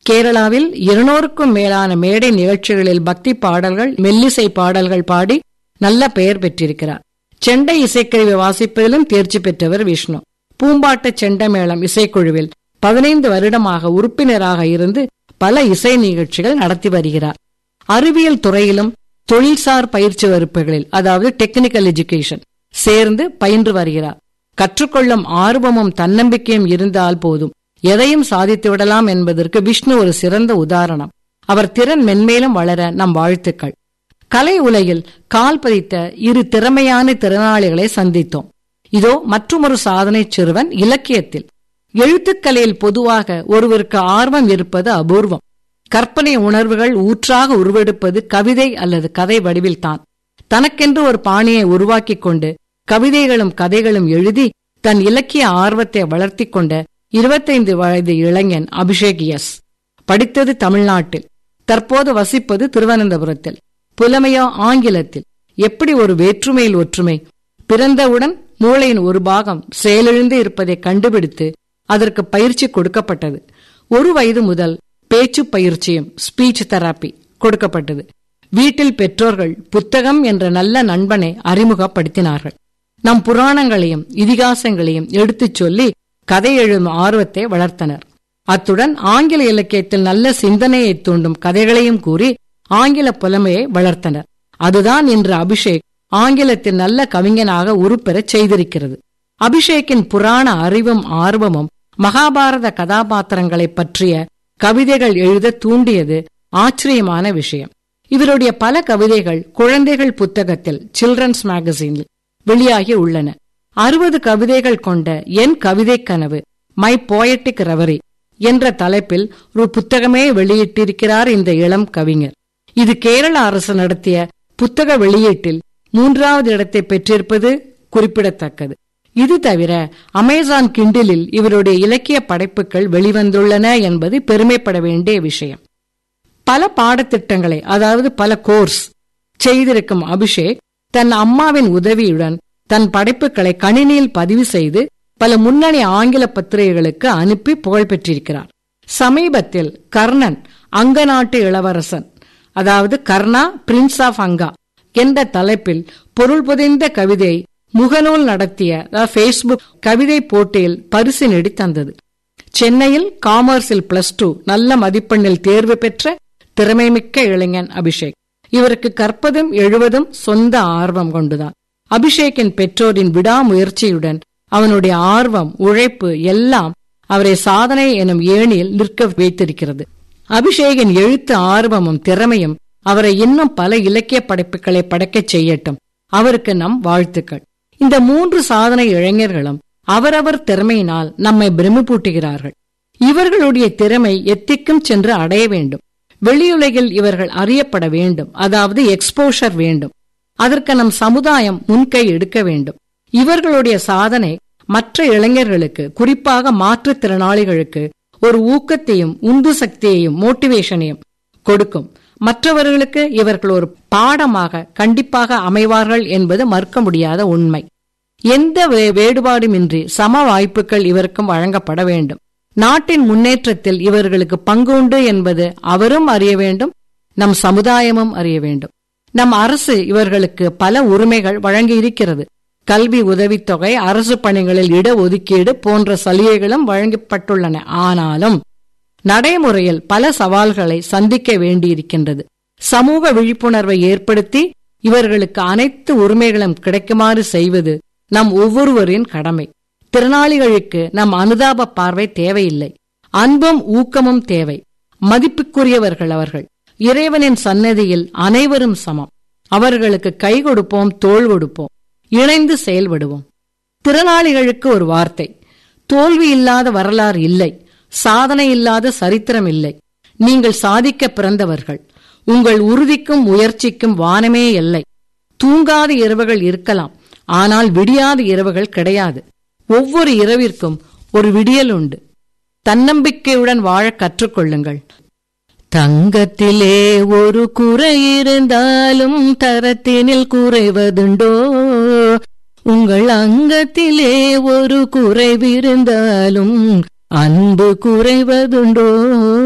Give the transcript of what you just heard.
கேரளாவில் இருநூறுக்கும் மேலான மேடை நிகழ்ச்சிகளில் பக்தி பாடல்கள் மெல்லிசை பாடல்கள் பாடி நல்ல பெயர் பெற்றிருக்கிறார் செண்டை இசைக்கருவி வாசிப்பதிலும் தேர்ச்சி பெற்றவர் விஷ்ணு பூம்பாட்ட செண்டமேளம் இசைக்குழுவில் பதினைந்து வருடமாக உறுப்பினராக இருந்து பல இசை நிகழ்ச்சிகள் நடத்தி வருகிறார் அறிவியல் துறையிலும் தொழில்சார் பயிற்சி வகுப்புகளில் அதாவது டெக்னிக்கல் எஜுகேஷன் சேர்ந்து பயின்று வருகிறார் கற்றுக்கொள்ளும் ஆர்வமும் தன்னம்பிக்கையும் இருந்தால் போதும் எதையும் சாதித்து விடலாம் என்பதற்கு விஷ்ணு ஒரு சிறந்த உதாரணம் அவர் திறன் மென்மேலும் வளர நம் வாழ்த்துக்கள் கலை உலகில் கால் பதித்த இரு திறமையான திறனாளிகளை சந்தித்தோம் இதோ மற்றொரு சாதனை சிறுவன் இலக்கியத்தில் எழுத்துக்கலையில் பொதுவாக ஒருவருக்கு ஆர்வம் இருப்பது அபூர்வம் கற்பனை உணர்வுகள் ஊற்றாக உருவெடுப்பது கவிதை அல்லது கதை வடிவில்தான் தனக்கென்று ஒரு பாணியை உருவாக்கிக் கொண்டு கவிதைகளும் கதைகளும் எழுதி தன் இலக்கிய ஆர்வத்தை வளர்த்திக் கொண்ட இருபத்தைந்து வயது இளைஞன் அபிஷேக் எஸ் படித்தது தமிழ்நாட்டில் தற்போது வசிப்பது திருவனந்தபுரத்தில் புலமையோ ஆங்கிலத்தில் எப்படி ஒரு வேற்றுமையில் ஒற்றுமை பிறந்தவுடன் மூளையின் ஒரு பாகம் செயலிழந்து இருப்பதை கண்டுபிடித்து அதற்கு பயிற்சி கொடுக்கப்பட்டது ஒரு வயது முதல் பேச்சு பயிற்சியும் ஸ்பீச் தெராப்பி கொடுக்கப்பட்டது வீட்டில் பெற்றோர்கள் புத்தகம் என்ற நல்ல நண்பனை அறிமுகப்படுத்தினார்கள் நம் புராணங்களையும் இதிகாசங்களையும் எடுத்துச் சொல்லி கதை எழுதும் ஆர்வத்தை வளர்த்தனர் அத்துடன் ஆங்கில இலக்கியத்தில் நல்ல சிந்தனையை தூண்டும் கதைகளையும் கூறி ஆங்கில புலமையை வளர்த்தனர் அதுதான் இன்று அபிஷேக் ஆங்கிலத்தில் நல்ல கவிஞனாக உருப்பெறச் செய்திருக்கிறது அபிஷேக்கின் புராண அறிவும் ஆர்வமும் மகாபாரத கதாபாத்திரங்களை பற்றிய கவிதைகள் எழுத தூண்டியது ஆச்சரியமான விஷயம் இவருடைய பல கவிதைகள் குழந்தைகள் புத்தகத்தில் சில்ட்ரன்ஸ் மேகசினில் வெளியாகி உள்ளன அறுபது கவிதைகள் கொண்ட என் கவிதை கனவு மை போயட்டிக் ரெவரி என்ற தலைப்பில் ஒரு புத்தகமே வெளியிட்டிருக்கிறார் இந்த இளம் கவிஞர் இது கேரள அரசு நடத்திய புத்தக வெளியீட்டில் மூன்றாவது இடத்தை பெற்றிருப்பது குறிப்பிடத்தக்கது இது தவிர அமேசான் கிண்டிலில் இவருடைய இலக்கிய படைப்புகள் வெளிவந்துள்ளன என்பது பெருமைப்பட வேண்டிய விஷயம் பல பாடத்திட்டங்களை அதாவது பல கோர்ஸ் செய்திருக்கும் அபிஷேக் தன் அம்மாவின் உதவியுடன் தன் படைப்புகளை கணினியில் பதிவு செய்து பல முன்னணி ஆங்கில பத்திரிகைகளுக்கு அனுப்பி புகழ் பெற்றிருக்கிறார் சமீபத்தில் கர்ணன் அங்க நாட்டு இளவரசன் அதாவது கர்ணா பிரின்ஸ் ஆஃப் அங்கா என்ற தலைப்பில் பொருள் புதைந்த கவிதை முகநூல் நடத்திய பேஸ்புக் கவிதை போட்டியில் பரிசு நெடி தந்தது சென்னையில் காமர்ஸில் பிளஸ் டூ நல்ல மதிப்பெண்ணில் தேர்வு பெற்ற திறமைமிக்க இளைஞன் அபிஷேக் இவருக்கு கற்பதும் எழுவதும் சொந்த ஆர்வம் கொண்டுதான் அபிஷேக்கின் பெற்றோரின் விடாமுயற்சியுடன் அவனுடைய ஆர்வம் உழைப்பு எல்லாம் அவரை சாதனை எனும் ஏணியில் நிற்க வைத்திருக்கிறது அபிஷேகின் எழுத்து ஆர்வமும் திறமையும் அவரை இன்னும் பல இலக்கிய படைப்புகளை படைக்கச் செய்யட்டும் அவருக்கு நம் வாழ்த்துக்கள் இந்த மூன்று சாதனை இளைஞர்களும் அவரவர் திறமையினால் நம்மை பிரமிப்பூட்டுகிறார்கள் இவர்களுடைய திறமை எத்திக்கும் சென்று அடைய வேண்டும் வெளியுலகில் இவர்கள் அறியப்பட வேண்டும் அதாவது எக்ஸ்போஷர் வேண்டும் அதற்கு நம் சமுதாயம் முன்கை எடுக்க வேண்டும் இவர்களுடைய சாதனை மற்ற இளைஞர்களுக்கு குறிப்பாக மாற்றுத்திறனாளிகளுக்கு ஒரு ஊக்கத்தையும் உந்து சக்தியையும் மோட்டிவேஷனையும் கொடுக்கும் மற்றவர்களுக்கு இவர்கள் ஒரு பாடமாக கண்டிப்பாக அமைவார்கள் என்பது மறுக்க முடியாத உண்மை எந்த வேறுபாடுமின்றி சம வாய்ப்புகள் இவருக்கும் வழங்கப்பட வேண்டும் நாட்டின் முன்னேற்றத்தில் இவர்களுக்கு பங்கு உண்டு என்பது அவரும் அறிய வேண்டும் நம் சமுதாயமும் அறிய வேண்டும் நம் அரசு இவர்களுக்கு பல உரிமைகள் வழங்கி இருக்கிறது கல்வி உதவித்தொகை அரசு பணிகளில் இட ஒதுக்கீடு போன்ற சலுகைகளும் வழங்கப்பட்டுள்ளன ஆனாலும் நடைமுறையில் பல சவால்களை சந்திக்க வேண்டியிருக்கின்றது சமூக விழிப்புணர்வை ஏற்படுத்தி இவர்களுக்கு அனைத்து உரிமைகளும் கிடைக்குமாறு செய்வது நம் ஒவ்வொருவரின் கடமை திறனாளிகளுக்கு நம் அனுதாப பார்வை தேவையில்லை அன்பும் ஊக்கமும் தேவை மதிப்புக்குரியவர்கள் அவர்கள் இறைவனின் சன்னதியில் அனைவரும் சமம் அவர்களுக்கு கை கொடுப்போம் தோள் கொடுப்போம் இணைந்து செயல்படுவோம் திறனாளிகளுக்கு ஒரு வார்த்தை தோல்வி இல்லாத வரலாறு இல்லை சாதனை இல்லாத சரித்திரம் இல்லை நீங்கள் சாதிக்க பிறந்தவர்கள் உங்கள் உறுதிக்கும் முயற்சிக்கும் வானமே இல்லை தூங்காத இரவுகள் இருக்கலாம் ஆனால் விடியாத இரவுகள் கிடையாது ஒவ்வொரு இரவிற்கும் ஒரு விடியல் உண்டு தன்னம்பிக்கையுடன் வாழ கற்றுக்கொள்ளுங்கள் தங்கத்திலே ஒரு குறை இருந்தாலும் தரத்தினில் குறைவதுண்டோ உங்கள் அங்கத்திலே ஒரு குறைவிருந்தாலும் அன்பு குறைவதுண்டோ